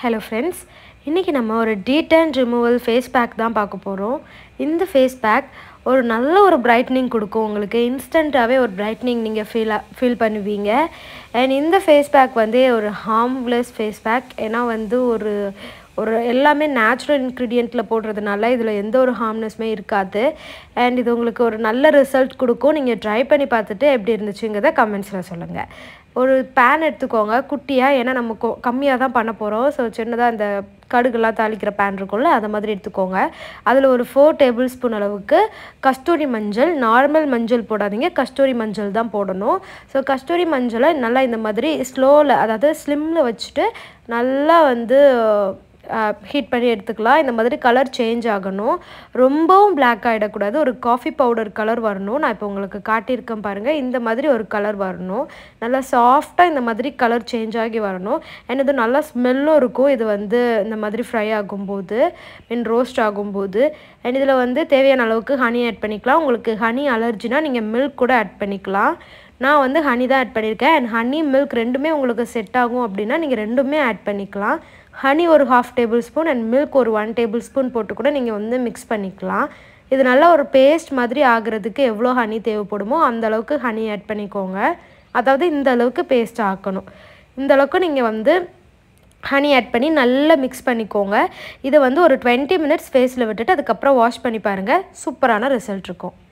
hello friends இன்றைக்கி நம்ம ஒரு டீடன் ரிமூவல் ஃபேஸ் பேக் தான் பார்க்க போகிறோம் இந்த ஃபேஸ் பேக் ஒரு நல்ல ஒரு பிரைட்னிங் கொடுக்கும் உங்களுக்கு இன்ஸ்டண்ட்டாகவே ஒரு பிரைட்னிங் நீங்கள் ஃபீல் ஃபீல் பண்ணுவீங்க அண்ட் இந்த ஃபேஸ் பேக் வந்து ஒரு ஹார்ம்லெஸ் ஃபேஸ் பேக் ஏன்னா வந்து ஒரு ஒரு எல்லாமே நேச்சுரல் இன்க்ரீடியண்ட்டில் போடுறதுனால இதில் எந்த ஒரு ஹார்ம்னஸுமே இருக்காது அண்ட் இது உங்களுக்கு ஒரு நல்ல ரிசல்ட் கொடுக்கும் நீங்கள் ட்ரை பண்ணி பார்த்துட்டு எப்படி இருந்துச்சுங்கிறத கமெண்ட்ஸில் சொல்லுங்கள் ஒரு பேன் எடுத்துக்கோங்க குட்டியாக ஏன்னா நம்ம கொ கம்மியாக தான் பண்ண போகிறோம் ஸோ சின்னதாக அந்த கடுகுலாம் தாளிக்கிற பேன் இருக்கும்ல அதை மாதிரி எடுத்துக்கோங்க அதில் ஒரு ஃபோர் டேபிள் ஸ்பூன் அளவுக்கு கஸ்தூரி மஞ்சள் நார்மல் மஞ்சள் போடாதீங்க கஸ்தூரி மஞ்சள் தான் போடணும் ஸோ கஸ்தூரி மஞ்சளை நல்லா இந்த மாதிரி ஸ்லோவில் அதாவது ஸ்லிம்மில் வச்சுட்டு நல்லா வந்து ஹீட் பண்ணி எடுத்துக்கலாம் இந்த மாதிரி கலர் சேஞ்ச் ஆகணும் ரொம்பவும் பிளாக் ஆகிடக்கூடாது ஒரு காஃபி பவுடர் கலர் வரணும் நான் இப்போ உங்களுக்கு காட்டியிருக்கேன் பாருங்கள் இந்த மாதிரி ஒரு கலர் வரணும் நல்லா சாஃப்டாக இந்த மாதிரி கலர் சேஞ்ச் ஆகி வரணும் அண்ட் இது நல்லா ஸ்மெல்லும் இருக்கும் இது வந்து இந்த மாதிரி ஃப்ரை ஆகும்போது மீன் ரோஸ்ட் ஆகும்போது அண்ட் இதில் வந்து தேவையான அளவுக்கு ஹனி ஆட் பண்ணிக்கலாம் உங்களுக்கு ஹனி அலர்ஜினா நீங்கள் மில்க் கூட ஆட் பண்ணிக்கலாம் நான் வந்து ஹனி தான் ஆட் பண்ணியிருக்கேன் அண்ட் ஹனி மில்க் ரெண்டுமே உங்களுக்கு செட் ஆகும் அப்படின்னா நீங்கள் ரெண்டுமே ஆட் பண்ணிக்கலாம் ஹனி ஒரு half tablespoon and milk ஒரு ஒன் டேபிள் ஸ்பூன் போட்டு கூட நீங்கள் வந்து மிக்ஸ் பண்ணிக்கலாம் இது நல்லா ஒரு பேஸ்ட் மாதிரி ஆகிறதுக்கு எவ்வளோ ஹனி தேவைப்படுமோ அந்த அளவுக்கு ஹனி ஆட் பண்ணிக்கோங்க அதாவது இந்த அளவுக்கு பேஸ்ட் ஆக்கணும் இந்த அளவுக்கு நீங்கள் வந்து ஹனி ஆட் பண்ணி நல்லா மிக்ஸ் பண்ணிக்கோங்க இதை வந்து ஒரு டுவெண்ட்டி மினிட்ஸ் ஃபேஸில் விட்டுட்டு அதுக்கப்புறம் வாஷ் பண்ணி பாருங்கள் சூப்பரான ரிசல்ட் இருக்கும்